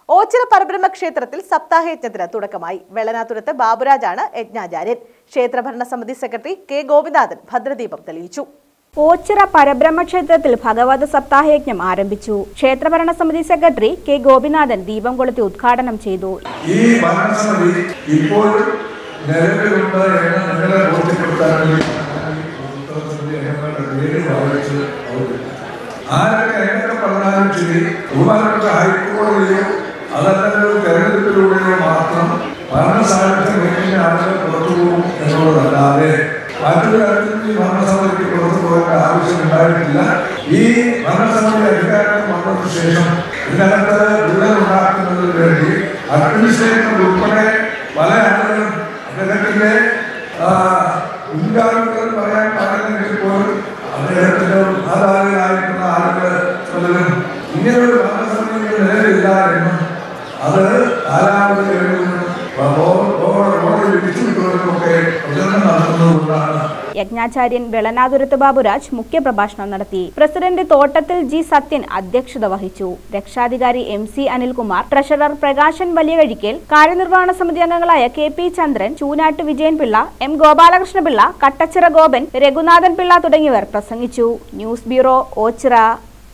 ഓച്ചിറ പരബ്രഹ്മ ക്ഷേത്രത്തിൽ സപ്താഹയജ്ഞത്തിന് തുടക്കമായി വെള്ളനാതുരത്ത് ബാബുരാജാണ് യജ്ഞാചാര്യൻ ക്ഷേത്രഭരണ സമിതി സെക്രട്ടറി കെ ഗോപിനാഥൻ ഭദ്രദീപം തെളിയിച്ചു ഓച്ചിറ പരബ്രഹ്മ ക്ഷേത്രത്തിൽ ഭഗവത് സപ്താഹയജ്ഞം ആരംഭിച്ചു ക്ഷേത്രഭരണ സമിതി സെക്രട്ടറി കെ ഗോപിനാഥൻ ദീപം കൊളുത്തി ഉദ്ഘാടനം ചെയ്തു ഈ ഭരണസമിതി ഇപ്പോൾ നിലവിലുണ്ട് എന്ന് നിങ്ങളെ ബോധ്യപ്പെടുത്താൻ വേണ്ടി ഉത്തരസമിതി അംഗങ്ങളുടെ പേര് വായിച്ച് അവതരിപ്പിച്ചു. ആരൊക്കെ എന്തൊക്കെ പറഞ്ഞാലും ശരി ബഹുമാനപ്പെട്ട ഹൈക്കോടതിയോ അതല്ലെങ്കിൽ ഒരു തെരഞ്ഞെടുപ്പിലൂടെയോ മാത്രം ഭരണസാഹിത്യം കഴിഞ്ഞ ആളുകൾ പുറത്തു പോകും എന്നുള്ളതല്ലാതെ മറ്റൊരു തരത്തിലും ഈ ഭരണസമിതിക്ക് പുറത്തു പോകേണ്ട ആവശ്യം ഉണ്ടായിട്ടില്ല ഈ ഭരണസമിതി അധികാരം വന്നതിന് ശേഷം ഇതിനകത്ത് വിള്ളൽ ഉണ്ടാക്കുന്നതിന് വേണ്ടി അഡ്മിനിസ്ട്രേറ്റർ ഉൾപ്പെടെ പല ആളുകളും അദ്ദേഹത്തിന്റെ ആ, മുൻഗാമികൾ പറയാൻ പാടില്ലെങ്കിൽ പോലും അദ്ദേഹത്തിന്റെ ആധാരങ്ങളായിട്ടുള്ള ആളുകൾ പലരും ഇങ്ങനെയൊരു ഭരണസമിതിയുടെ നിലവിലില്ല എന്നും അത് കാലാവധി കഴിഞ്ഞും ഓടി വിളിച്ചുവിട്ടുകൊണ്ടൊക്കെ പ്രചരണം നടത്തുന്നതുകൊണ്ടാണ് യജ്ഞാചാര്യൻ വെളനാതുരത്ത് ബാബുരാജ് മുഖ്യപ്രഭാഷണം നടത്തി പ്രസിഡന്റ് തോട്ടത്തിൽ ജി സത്യൻ അധ്യക്ഷത വഹിച്ചു രക്ഷാധികാരി M C Anilkumar treasurer Prakashan Valiyakazhikkal കാര്യനിർവഹണ സമിതി അംഗങ്ങളായ K P Chandran Choonattu Vijayan Pillai M Gopalakrishnapillai Kattachira Gopan Raghunathan Pillai തുടങ്ങിയവർ പ്രസംഗിച്ചു ന്യൂസ് ബ്യൂറോ ഓച്ചിറ